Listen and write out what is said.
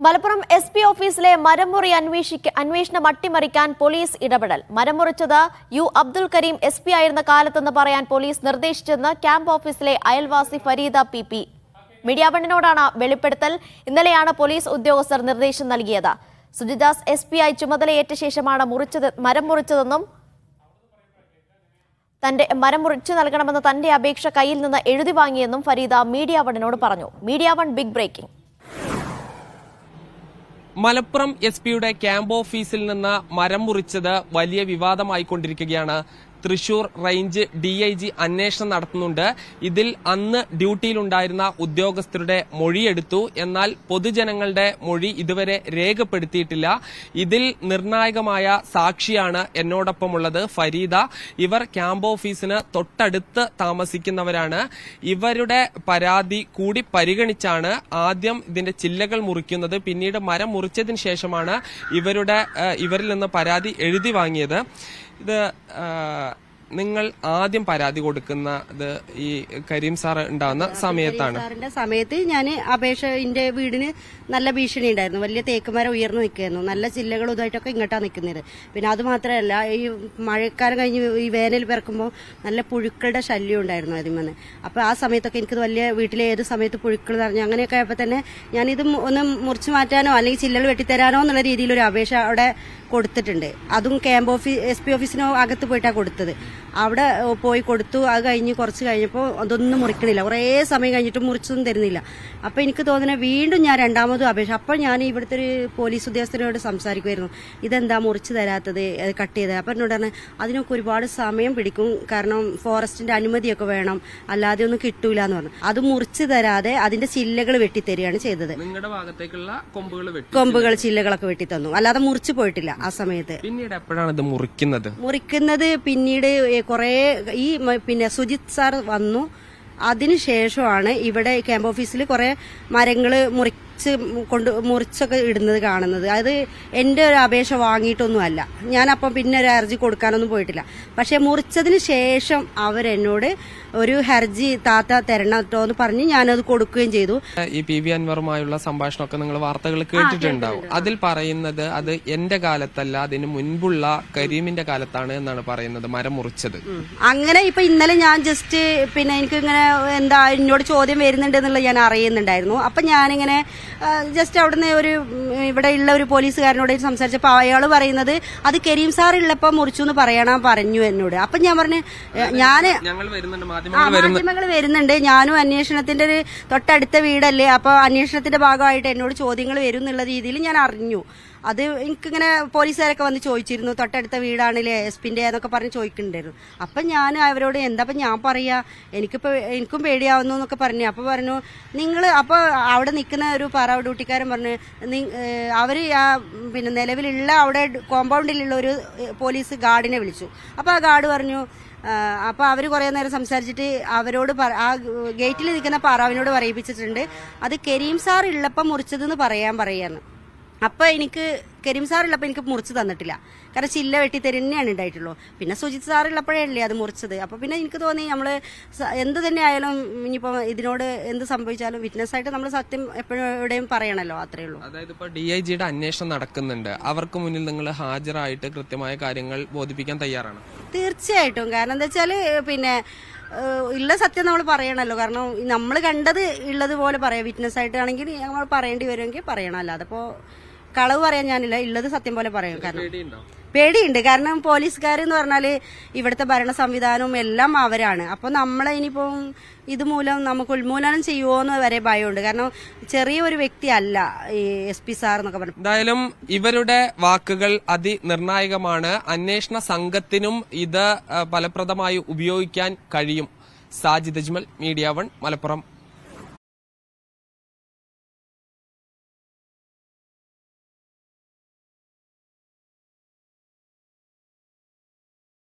Malappuram S P ഓഫീസിലെ മരമുറി അന്വേഷിക്ക അന്വേഷണം അട്ടിമറിക്കാൻ പോലീസ് ഇടപെടൽ മരമുറിച്ചത് U Abdul Karim S P ആയിരുന്ന കാലത്തെന്ന് പറയാൻ പോലീസ് നിർദ്ദേശിച്ചെന്ന് ക്യാമ്പ് ഓഫീസിലെ അയൽവാസി ഫരീദ പി പി മീഡിയ വണ്ണിനോടാണ് വെളിപ്പെടുത്തൽ ഇന്നലെയാണ് പോലീസ് ഉദ്യോഗസ്ഥർ നിർദ്ദേശം നൽകിയത് സുജിദാസ് എസ് പി ആയി ചുമതലയേറ്റ ശേഷമാണ് മുറിച്ചത് മരം മുറിച്ചതെന്നും തന്റെ മരം മുറിച്ചു നൽകണമെന്ന തന്റെ അപേക്ഷ കയ്യിൽ നിന്ന് എഴുതി വാങ്ങിയെന്നും ഫരീദ മീഡിയ വണ്ണിനോട് പറഞ്ഞു media one big breaking Malappuram S പിയുടെ ക്യാമ്പ് ഓഫീസിൽ നിന്ന് മരം മുറിച്ചത് വലിയ വിവാദമായിക്കൊണ്ടിരിക്കുകയാണ് Thrissur range D I G അന്വേഷണം നടത്തുന്നുണ്ട് ഇതിൽ അന്ന് ഡ്യൂട്ടിയിലുണ്ടായിരുന്ന ഉദ്യോഗസ്ഥരുടെ മൊഴിയെടുത്തു എന്നാൽ പൊതുജനങ്ങളുടെ മൊഴി ഇതുവരെ രേഖപ്പെടുത്തിയിട്ടില്ല ഇതിൽ നിർണായകമായ സാക്ഷിയാണ് എന്നോടൊപ്പമുള്ളത് ഫരീദ ഇവർ ക്യാമ്പ് ഓഫീസിന് തൊട്ടടുത്ത് താമസിക്കുന്നവരാണ് ഇവരുടെ പരാതി കൂടി പരിഗണിച്ചാണ് ആദ്യം ഇതിന്റെ ചില്ലകൾ മുറിക്കുന്നത് പിന്നീട് മരം മുറിച്ചതിന് ശേഷമാണ് ഇവരുടെ ഏഹ്, ഇവരിൽ നിന്ന് പരാതി എഴുതി വാങ്ങിയത് ഇത് ഏഹ്, നിങ്ങൾ ആദ്യം പരാതി കൊടുക്കുന്നത് ഈ കരീം സാർ ഉണ്ടാകുന്ന സമയത്താണ് സാറിന്റെ സമയത്ത് ഞാൻ അപേക്ഷ എന്റെ വീടിന് നല്ല ഭീഷണി ഉണ്ടായിരുന്നു വലിയ തേക്കുമരം ഉയർന്നു നിൽക്കുകയായിരുന്നു നല്ല ചില്ലകളും ഇതായിട്ടൊക്കെ ഇങ്ങോട്ടാണ് നിൽക്കുന്നത് പിന്നെ അത് മാത്രമല്ല ഈ മഴക്കാലം കഴിഞ്ഞ് ഈ വേനൽ പിറക്കുമ്പോൾ നല്ല പുഴുക്കളുടെ ശല്യം ഉണ്ടായിരുന്നു അതിൽ അപ്പോൾ ആ സമയത്തൊക്കെ എനിക്ക് വലിയ വീട്ടിലെ ഏത് സമയത്ത് പുഴുക്കൾ നിറഞ്ഞു അങ്ങനെയൊക്കെ ആയപ്പോൾ തന്നെ ഞാനിത് മു- ഒന്ന് മുറിച്ച് മാറ്റാനോ അല്ലെങ്കിൽ ചില്ലകൾ വെട്ടിത്തരാനോ എന്നുള്ള രീതിയിൽ ഒരു അപേക്ഷ അവിടെ കൊടുത്തിട്ടുണ്ട് അതും ക്യാമ്പ് ഓഫീസ് എസ് പി ഓഫീസിനോ അകത്ത് പോയിട്ടാണ് കൊടുത്തത് അവിടെ ഏ, പോയി കൊടുത്തു അത് കഴിഞ്ഞ് കുറച്ച് കഴിഞ്ഞപ്പോൾ അതൊന്നും മുറിക്കണില്ല കുറേ സമയം കഴിഞ്ഞിട്ട് മുറിച്ചൊന്നും തരുന്നില്ല അപ്പോൾ എനിക്ക് തോന്നുന്നത് വീണ്ടും ഞാൻ രണ്ടാമതും അപേക്ഷ അപ്പോൾ ഞാൻ ഇവിടുത്തെ ഒരു പോലീസ് ഉദ്യോഗസ്ഥനോട് സംസാരിക്കുമായിരുന്നു ഇതെന്താ മുറിച്ച് തരാത്തത് അത് കട്ട് ചെയ്തത് അപ്പം എന്നോട് പറഞ്ഞു അതിനൊക്കെ ഒരുപാട് സമയം പിടിക്കും കാരണം ഫോറസ്റ്റിന്റെ അനുമതിയൊക്കെ വേണം അല്ലാതെ ഒന്നും കിട്ടൂല എന്ന് പറഞ്ഞു അത് മുറിച്ച് തരാതെ അതിന്റെ ചില്ലകൾ വെട്ടിത്തരികയാണ് ചെയ്തത് നിങ്ങളുടെ ഭാഗത്തേക്കുള്ള കൊമ്പുകൾ വെട്ടി കൊമ്പുകൾ ചില്ലകളൊക്കെ വെട്ടി തന്നു അല്ലാതെ മുറിച്ച് പോയിട്ടില്ല ആ സമയത്ത് പിന്നീട് എപ്പോഴാണ് ഇത് മുറിക്കുന്നത് മുറിക്കുന്നത് പിന്നീട് കുറേ ഈ മ- പിന്നെ സുജിത് സാർ വന്നു അതിനുശേഷമാണ് ഇവിടെ ക്യാമ്പ് ഓഫീസിൽ കുറെ മരങ്ങൾ മുറിച്ച് കൊണ്ട് മുറിച്ചൊക്കെ ഇടുന്നത് കാണുന്നത് അത് എൻ്റെ ഒരു അപേക്ഷ വാങ്ങിയിട്ടൊന്നുമല്ല ഞാനപ്പം പിന്നെ ഒരു ഹർജി കൊടുക്കാനൊന്നും പോയിട്ടില്ല പക്ഷെ മുറിച്ചതിന് ശേഷം അവരെന്നോട് ഒരു ഹർജി താത്ത തരണം കേട്ടോ എന്ന് പറഞ്ഞ് ഞാനത് കൊടുക്കുകയും ചെയ്തു ഈ പി വി അൻവറുമായുള്ള സംഭാഷണമൊക്കെ നിങ്ങൾ വാർത്തകൾ കേട്ടിട്ടുണ്ടാവും അതിൽ പറയുന്നത് അത് എന്റെ കാലത്തല്ല അതിന് മുൻപുള്ള കരീമിന്റെ കാലത്താണ് എന്നാണ് പറയുന്നത് മരം മുറിച്ചത് അങ്ങനെ ഇപ്പൊ ഇന്നലെ ഞാൻ ജസ്റ്റ് പിന്നെ എനിക്ക് ഇങ്ങനെ എന്താ എന്നോട് ചോദ്യം വരുന്നുണ്ട് എന്നുള്ളത് ഞാൻ അറിയുന്നുണ്ടായിരുന്നു അപ്പൊ ഞാനിങ്ങനെ ജസ്റ്റ് അവിടുന്ന് ഒരു ഉം, ഇവിടെ ഉള്ള ഒരു പോലീസുകാരനോട് സംസാരിച്ചപ്പോൾ അയാൾ പറയുന്നത് അത് കരീം സാർ ഉള്ളപ്പോ മുറിച്ചു എന്ന് പറയണം പറഞ്ഞു എന്നോട് അപ്പൊ ഞാൻ പറഞ്ഞു ഞാൻ ഞങ്ങൾ വരുന്നുണ്ട് ആ മാധ്യമങ്ങൾ വരുന്നു മാധ്യമങ്ങൾ വരുന്നുണ്ട് ഞാനും അന്വേഷണത്തിന്റെ ഒരു തൊട്ടടുത്ത വീടല്ലേ അപ്പൊ അന്വേഷണത്തിന്റെ ഭാഗമായിട്ട് എന്നോട് ചോദ്യങ്ങൾ വരും എന്നുള്ള രീതിയിൽ ഞാൻ അറിഞ്ഞു അത് എനിക്കിങ്ങനെ പോലീസുകാരൊക്കെ വന്ന് ചോദിച്ചിരുന്നു തൊട്ടടുത്ത വീടാണല്ലേ എസ് പിന്റെ എന്നൊക്കെ പറഞ്ഞ് ചോദിക്കുന്നുണ്ടായിരുന്നു അപ്പൊ ഞാൻ അവരോട് എന്താ ഇപ്പൊ ഞാൻ പറയാ എനിക്കിപ്പോ എനിക്കും പേടിയാവുന്നു എന്നൊക്കെ പറഞ്ഞു അപ്പൊ പറഞ്ഞു നിങ്ങൾ അപ്പൊ അവിടെ നിൽക്കുന്ന ഒരു പറ ഡ്യൂട്ടിക്കാരൻ പറഞ്ഞു "നി- ഏഹ് അവര് ആ പിന്നെ നിലവിലുള്ള അവിടെ കോമ്പൗണ്ടിലുള്ള ഒരു ഏഹ് പോലീസ് ഗാർഡിനെ വിളിച്ചു അപ്പൊ ആ ഗാർഡ് പറഞ്ഞു ആഹ് അപ്പൊ അവര് കുറെ നേരം സംസാരിച്ചിട്ട് അവരോട് പറ- ആ ഗേറ്റിൽ നിൽക്കുന്ന പാറാവിനോട് പറയിപ്പിച്ചിട്ടുണ്ട് അത് കരീം സാർ ഉള്ളപ്പം മുറിച്ചതെന്ന് പറയാൻ പറയാന്ന് അപ്പൊ എനിക്ക് കരീം സാർ ഉള്ളപ്പോ എനിക്ക് മുറിച്ച് തന്നിട്ടില്ല കാരണം ചില്ല വെട്ടി തരുന്നതാണ് ഉണ്ടായിട്ടുള്ളൂ പിന്നെ സുജിത് സാർ ഉള്ളപ്പോഴേ അല്ലേ അത് മുറിച്ചത് അപ്പൊ പിന്നെ എനിക്ക് തോന്നി നമ്മള് സ- എന്ത് തന്നെ ആയാലും ഇനിയിപ്പോ ഇതിനോട് എന്ത് സംഭവിച്ചാലും വിറ്റ്നസ് ആയിട്ട് നമ്മൾ സത്യം എപ്പോഴും എവിടെയും പറയണല്ലോ അത്രേ ഉള്ളൂ അതായത് ഇപ്പൊ ഡി ഐ ജിയുടെ അന്വേഷണം നടക്കുന്നുണ്ട് അവർക്ക് മുന്നിൽ നിങ്ങൾ ഹാജരായിട്ട് കൃത്യമായ കാര്യങ്ങൾ ബോധിപ്പിക്കാൻ തയ്യാറാണ് തീർച്ചയായിട്ടും കാരണം എന്താ വെച്ചാല് പിന്നെ ഏഹ്, ഉള്ള സത്യം നമ്മൾ പറയണല്ലോ കാരണം നമ്മൾ കണ്ടത് ഉള്ളത് പോലെ പറയാം വിറ്റ്നസ് ആയിട്ടാണെങ്കിൽ നമ്മൾ പറയേണ്ടി വരുമെങ്കിൽ പറയണം അല്ലാതെ ഇപ്പോ കളവ് പറയാൻ ഞാനില്ല ഉള്ളത് സത്യം പോലെ പറയും കാരണം പേടിയുണ്ടോ പേടിയുണ്ട് കാരണം പോലീസുകാർ എന്ന് പറഞ്ഞാല് ഇവിടുത്തെ ഭരണ സംവിധാനവും എല്ലാം അവരാണ് അപ്പൊ നമ്മളെ ഇനിയിപ്പം ഇതുമൂലം നമുക്ക് ഉന്മൂലനം ചെയ്യുമോ എന്ന് വരെ ഭയമുണ്ട് കാരണം ചെറിയൊരു വ്യക്തിയല്ല ഈ എസ് പി സാർ എന്നൊക്കെ പറഞ്ഞു എന്തായാലും ഇവരുടെ വാക്കുകൾ അതിനിർണായകമാണ് അന്വേഷണ സംഘത്തിനും ഇത് ആ, ഫലപ്രദമായി ഉപയോഗിക്കാൻ കഴിയും സാജിദ് അജ്മൽ മീഡിയ വൺ മലപ്പുറം